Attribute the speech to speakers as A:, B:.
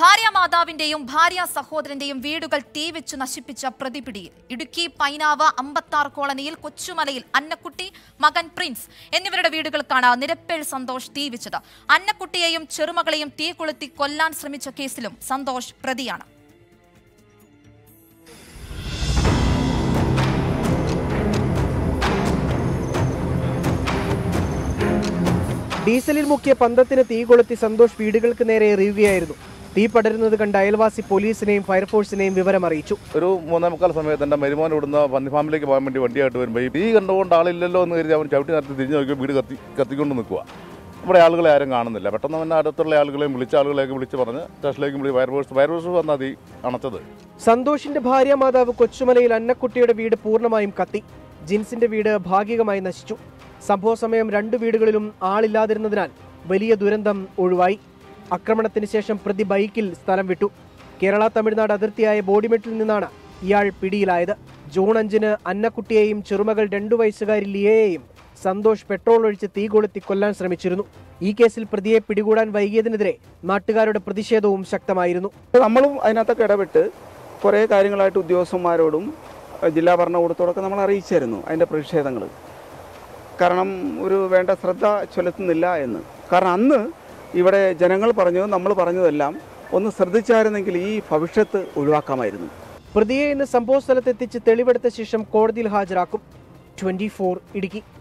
A: ഭാര്യ മാതാവിന്റെയും ഭാര്യ സഹോദരന്റെയും വീടുകൾ തീവെച്ചു നശിപ്പിച്ച പ്രതിപിടിയിൽ ഇടുക്കി പൈനാവ് അമ്പത്താർ കോളനിയിൽ കൊച്ചുമലയിൽ അന്നക്കുട്ടി മകൻ പ്രിൻസ് എന്നിവരുടെ വീടുകൾക്കാണ് നിരപ്പേൽ സന്തോഷ് തീവെച്ചത് അന്നക്കുട്ടിയെയും ചെറുമകളെയും തീ കൊളുത്തി കൊല്ലാൻ ശ്രമിച്ച കേസിലും സന്തോഷ് പ്രതിയാണ്
B: ഡീസലിൽ മുക്കിയ പന്തത്തിന് തീ കൊളുത്തി സന്തോഷ് വീടുകൾക്ക് നേരെ എറിയുകയായിരുന്നു തീ പടരുന്നത് കണ്ട അയൽവാസി പോലീസിനെയും ഫയർഫോഴ്സിനെയും വിവരം അറിയിച്ചു
C: ഒരു മൂന്നേ മുക്കാൽ സമയത്ത് എൻ്റെ മരുമോൻ ഇവിടുന്ന് പന്നി ഫാമിലേക്ക് പോകാൻ വേണ്ടി വണ്ടിയായിട്ട് വരുമ്പോൾ ഈ തീ കണ്ടുകൊണ്ട് ആളില്ലല്ലോ എന്ന് കരുതി അവൻ ചവിട്ടി നടത്തി തിരിഞ്ഞു നോക്കി വീട് കത്തി കത്തിക്കൊണ്ട് നിൽക്കുക നമ്മുടെ ആളുകളെ ആരും കാണുന്നില്ല പെട്ടെന്ന് തന്നെ അടുത്തുള്ള ആളുകളെയും വിളിച്ച ആളുകളെയൊക്കെ വിളിച്ച് പറഞ്ഞ് സ്റ്റേഷനിലേക്ക് വിളി ഫയർഫോഴ്സ് ഫയർഫോഴ്സ് വന്നാൽ തീ അണച്ചത്
B: സന്തോഷിന്റെ ഭാര്യ മാതാവ് കൊച്ചുമലയിൽ അന്നക്കുട്ടിയുടെ വീട് പൂർണ്ണമായും കത്തി ജിൻസിന്റെ വീട് ഭാഗികമായി നശിച്ചു സംഭവ സമയം രണ്ടു വീടുകളിലും ആളില്ലാതിരുന്നതിനാൽ വലിയ ദുരന്തം ഒഴിവായി ആക്രമണത്തിന് ശേഷം പ്രതി ബൈക്കിൽ സ്ഥലം വിട്ടു കേരള തമിഴ്നാട് അതിർത്തിയായ ബോഡിമെട്ടിൽ നിന്നാണ് ഇയാൾ പിടിയിലായത് ജൂൺ അഞ്ചിന് അന്നക്കുട്ടിയെയും ചെറുമകൾ രണ്ടു വയസ്സുകാരി ലിയയെയും സന്തോഷ് പെട്രോൾ ഒഴിച്ച് തീ കൊളുത്തി കൊല്ലാൻ ശ്രമിച്ചിരുന്നു ഈ കേസിൽ പ്രതിയെ പിടികൂടാൻ വൈകിയതിനെതിരെ നാട്ടുകാരുടെ പ്രതിഷേധവും ശക്തമായിരുന്നു
D: നമ്മളും അതിനകത്തൊക്കെ ഇടപെട്ട് കുറേ കാര്യങ്ങളായിട്ട് ഉദ്യോഗസ്ഥന്മാരോടും അഹ് ജില്ലാ ഭരണകൂടത്തോടൊക്കെ നമ്മൾ അറിയിച്ചായിരുന്നു അതിൻ്റെ പ്രതിഷേധങ്ങൾ കാരണം ഒരു വേണ്ട ശ്രദ്ധ ചെലുത്തുന്നില്ല എന്ന് കാരണം അന്ന് ഇവിടെ ജനങ്ങൾ പറഞ്ഞത് നമ്മൾ പറഞ്ഞതെല്ലാം ഒന്ന് ശ്രദ്ധിച്ചായിരുന്നെങ്കിൽ ഈ ഭവിഷ്യത്ത് ഒഴിവാക്കാമായിരുന്നു
B: പ്രതിയെ ഇന്ന് സംഭവ സ്ഥലത്തെത്തിച്ച് തെളിവെടുത്ത ശേഷം കോടതിയിൽ ഹാജരാക്കും ട്വന്റി ഇടുക്കി